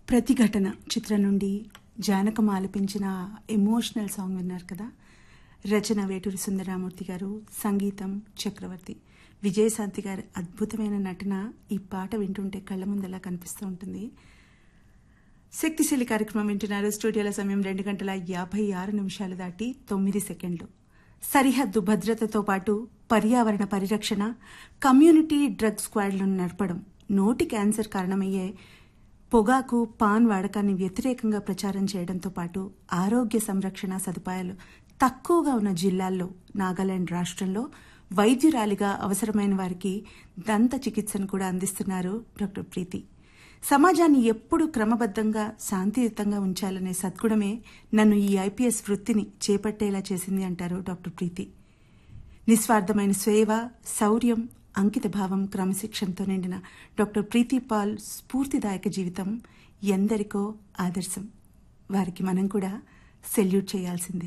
ప్రతిఘటన చిత్రం నుండి జానకం ఆలపించిన ఎమోషనల్ సాంగ్ విన్నారు కదా రచన వేటూరి సుందరరామూర్తి గారు సంగీతం చక్రవర్తి విజయశాంతి గారి అద్భుతమైన నటన ఈ పాట వింటుంటే కళ్ళ ముందలా కనిపిస్తూ ఉంటుంది శక్తిశీలి కార్యక్రమం వింటున్నారు స్టూడియోల సమయం రెండు గంటల యాభై ఆరు నిమిషాలు దాటి తొమ్మిది సెకండ్లు సరిహద్దు భద్రతతో పాటు పర్యావరణ పరిరక్షణ కమ్యూనిటీ డ్రగ్ స్క్వాడ్లను నడపడం నోటి క్యాన్సర్ కారణమయ్యే పొగాకు పాన్ వాడకాన్ని వ్యతిరేకంగా ప్రచారం చేయడంతో పాటు ఆరోగ్య సంరక్షణ సదుపాయాలు తక్కువగా ఉన్న జిల్లాల్లో నాగాలాండ్ రాష్ట్రంలో వైద్యురాలిగా అవసరమైన వారికి దంత చికిత్సను కూడా అందిస్తున్నారు డాక్టర్ ప్రీతి సమాజాన్ని ఎప్పుడూ క్రమబద్ధంగా శాంతియుతంగా ఉంచాలనే సద్గుణమే నన్ను ఈ ఐపీఎస్ వృత్తిని చేపట్టేలా చేసింది అంటారు డాక్టర్ ప్రీతి నిస్వార్థమైన సేవ శౌర్యం అంకిత భావం క్రమశిక్షణతో నిండిన డాక్టర్ ప్రీతి పాల్ స్ఫూర్తిదాయక జీవితం ఎందరికో ఆదర్శం వారికి మనం కూడా సెల్యూట్ చేయాల్సిందే